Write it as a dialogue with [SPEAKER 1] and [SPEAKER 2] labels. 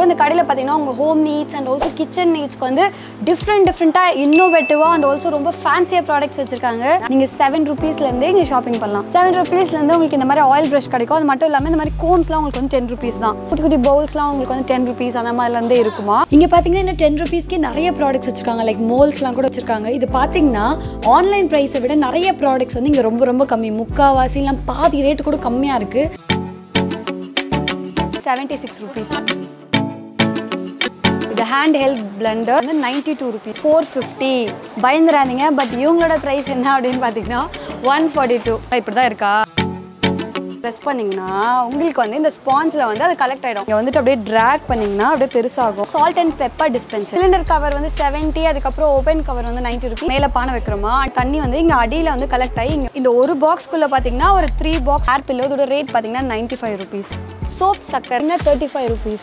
[SPEAKER 1] இந்த கடையில் பார்த்தீங்கன்னா உங்கள் home needs and also kitchen நீட்ஸ்க்கு வந்து டிஃப்ரெண்ட் டிஃப்ரெண்ட்டாக இன்னோவேட்டிவாக அண்ட் ஆல்சோ ரொம்ப ஃபேன்சியாக ப்ராடக்ட்ஸ் வச்சிருக்காங்க நீங்கள் செவன் ருபீஸ்லேருந்தே இங்கே ஷாப்பிங் பண்ணலாம் செவன் ருபீஸ்லேருந்து உங்களுக்கு இந்த மாதிரி ஆயில் ப்ரஷ் கிடைக்கும் அது மட்டும் இல்லாமல் இந்த மாதிரி கோம்ஸ்லாம் உங்களுக்கு வந்து டென் ருபீஸ் தான் குட்டி குட்டி பவுல்ஸ்லாம் உங்களுக்கு வந்து டென் ருபீஸ் அந்த மாதிரிலேருந்தே இருக்குமா
[SPEAKER 2] இங்கே பார்த்தீங்கன்னா இன்னும் டென் ருபீஸ்க்கே நிறைய ப்ராடக்ட்ஸ் வச்சுருக்காங்க லைக் மோல்ஸ்லாம் கூட வச்சுருக்காங்க இது பார்த்தீங்கன்னா ஆன்லைன் ப்ரைஸை விட நிறைய ப்ராடக்ட்ஸ் வந்து இங்கே ரொம்ப ரொம்ப கம்மி முக்காவாசிலாம் பாதி ரேட்டு கூட கம்மியாக இருக்குது
[SPEAKER 1] செவன்ட்டி சிக்ஸ் ருபீஸ் இது ஹேண்ட் ஹெல்ப் பிளெண்டர் வந்து ninety two rupees four fifty பயந்துராதீங்க பட் இவங்களோட ப்ரைஸ் என்ன அப்படின்னு பார்த்தீங்கன்னா ஒன் ஃபார்ட்டி டூ இப்படி தான் இருக்கா ப்ரெஸ் பண்ணிங்கன்னா உங்களுக்கு வந்து இந்த ஸ்பாஞ்சில் வந்து அது கலெக்ட் ஆகிடும் இங்கே வந்துட்டு அப்படியே ட்ராக் பண்ணிங்கன்னா அப்படியே பெருசாகும் salt and pepper dispenser cylinder cover வந்து செவன்ட்டி அதுக்கப்புறம் ஓப்பன் கவர் வந்து நைன்ட்டி ருபீஸ் மேலே பானை வைக்கிறோமா தண்ணி வந்து இங்கே அடியில் வந்து கலெக்ட் ஆகி இங்கே இந்த ஒரு பாக்ஸ்க்குள்ளே பார்த்தீங்கன்னா ஒரு த்ரீ பாக்ஸ் ஏர் பில்லோ இதோட ரேட் பார்த்தீங்கன்னா ninety five rupees soap sucker thirty five rupees